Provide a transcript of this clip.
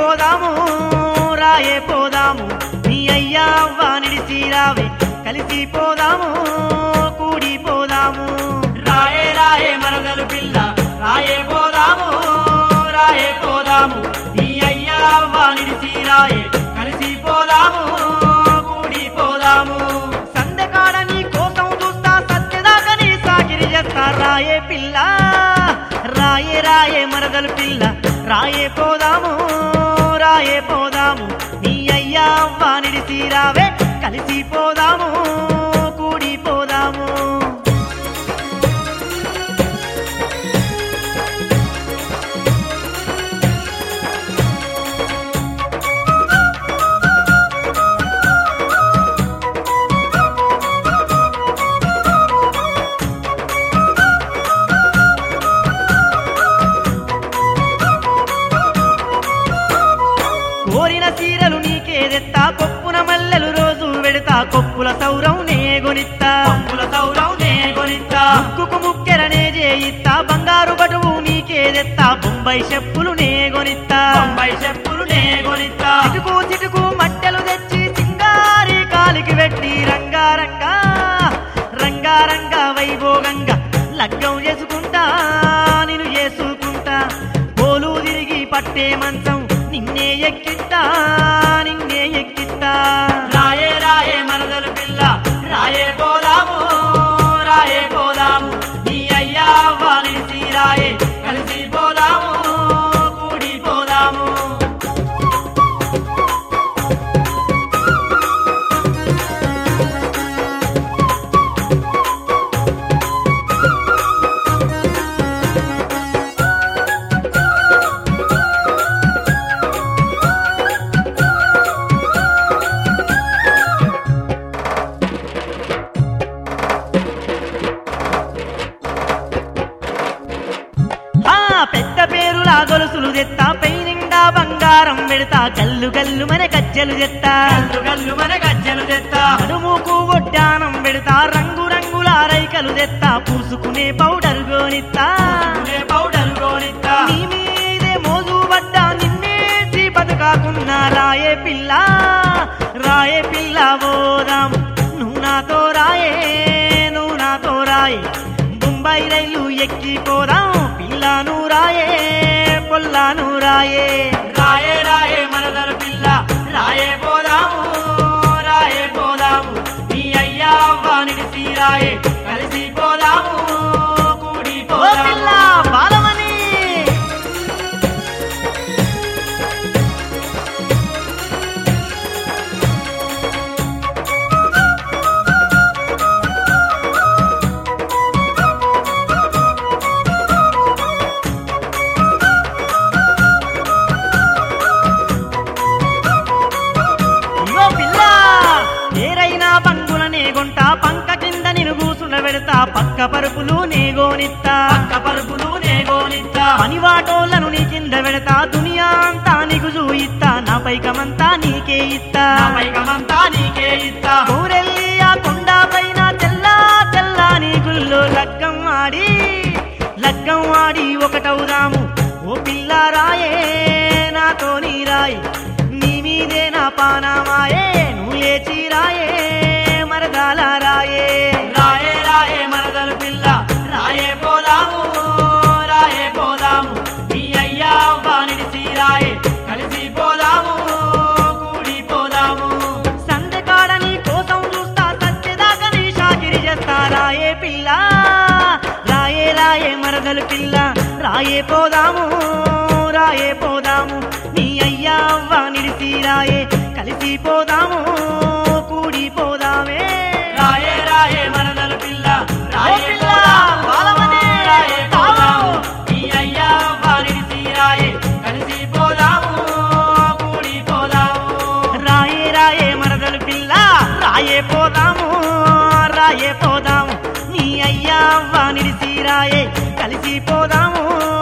పోదాము రాయే పోదాము నీ అయ్యా అవ్వ నిడిసి రావే కలిసి పోదాము కూడి పోదాము రాయే రాయే మరదలు పిల్ల రాయే పోదాము రాయే పోదాము నీ అయ్యా అవ్వ నిడిసి రాయే కలిసి పోదాము కూడి పోదాము సందకాడ నీ కోసం చూస్తా సత్యదాకా నీ సాకిరి చేస్తా రాయే పిల్ల రాయే రాయే మరదలు పిల్ల రాయే పోదాము రాయే పోదాము నీ అయ్యా అవ్వ నిడిసి రావే కలిసి పోదాము కూడి పోదాము కోరిన చీరలు నీకేదెత్తా కొప్పున మల్లెలు రోజు వెడతా కొప్పుల సౌరం నే గొనిత్తా పంపుల సౌరం నే కొనిత్తా ముక్కుకు ముక్కెరనే చేయిత్తా బంగారు బటువు నీకేదెత్తా బొంబాయి చెప్పులు నే గొనిత్తా బొంబాయి చెప్పులు నే కొనిత్తా చిటుకు చిటుకు మట్టెలు తెచ్చి సింగారి కాలికి పెట్టి రంగారంగా రంగారంగా వైభోగంగా లగ్గం చేసుకుంటా నేను చేసుకుంటా పోలు తిరిగి పట్టే మంచం నిన్నే ఎక్కిస్తా నిన్నే ఎక్కిస్తా రాయే రాయే మరదలు పిల్ల రాయే పోదాము రాయే పోదాము నీ అయ్యా అవ్వ నిడిసి రాయే కలిసి పోదాము కూడి పోదాము ఆ పెద్ద పేరులా గొలుసులు తెత్తా పై నిండా బంగారం పెడతా గల్లు గల్లు మన గజ్జలు తెత్తా గల్లు గల్లు మన గజ్జలు తెత్తా నడుముకు ఒడ్డానం పెడతా రంగు రంగుల రైకలు తెత్తా పూసుకునే పౌడర్ గోనిత్తా నే పౌడర్ కోనిత్తా నీ మీదే మోజు పడ్డా నిన్నేసి బతుకాకున్నా రాయే పిల్ల రాయే పిల్ల పోదాం నువ్వు నాతో రాయే నువ్వు నాతో రాయే బొంబాయి రైలు ఎక్కిపోదాం పిల్లను రాయే పొల్లాను రాయే రాయే రాయే మరదలు పిల్ల రాయే పోదాము రాయే పోదాము నీ అయ్యా అవ్వ నిడిసి రాయే కలిసి పోదాము కూడి ఓ పిల్ల పోదాము బాలమణి ఇగో పిల్ల ఏరైనా బంగుల నేగొంటా పంక కింద నిన్ను కూసుండ పెడతా పక్క పరుపులు నేగోనిత్తా పక్క పరుపులు నే కోనిత్తా పనివాటోళ్ళను నీ కింద పెడతా దునియా అంతా నీకు చూయిత్తా నా పైకమంతా నీకే ఇత్తా నా పైకమంతా నీకే ఇస్తా ఊరెళ్ళి ఆ కొండ పైన తెల్లా తెల్లా నీ గుల్లో లగ్గం ఆడి లగ్గం ఆడి ఒకటవుదాము ఓ పిల్ల రాయే నాతో నీ రాయే నీ మీదే నా పానామాయే నువ్వు లేచి రాయే మరదాల రాయే రాయే రాయే మరదలు పిల్ల రాయే పోదాము రాయే పోదాము నీ అయ్యా అవ్వ నిడిసి రాయే కలిసి పోదాము కూడి పోదాము సందకాడ నీ కోసం చూస్తా సత్యదాకా నీ షాకిరి చేస్తా రాయే పిల్ల రాయే రాయే మరదలు పిల్ల రాయే పోదాము రాయే పోదాము నీ అయ్యా అవ్వ నిడిసి రాయే కలిసి పోదాము కూడి పోదామే రాయే రాయే మరదలు పిల్ల రాయే ఓ పిల్ల, పోదాము, బాలమణి, రాయే పోదాము తావు. నీ అయ్యా అవ్వ నిడిసి రాయే కలిసి పోదాము కూడి పోదాము రాయే రాయే మరదలు పిల్ల రాయే పోదాము రాయే పోదాము నీ అయ్యా అవ్వ నిడిసి రాయే కలిసి పోదాము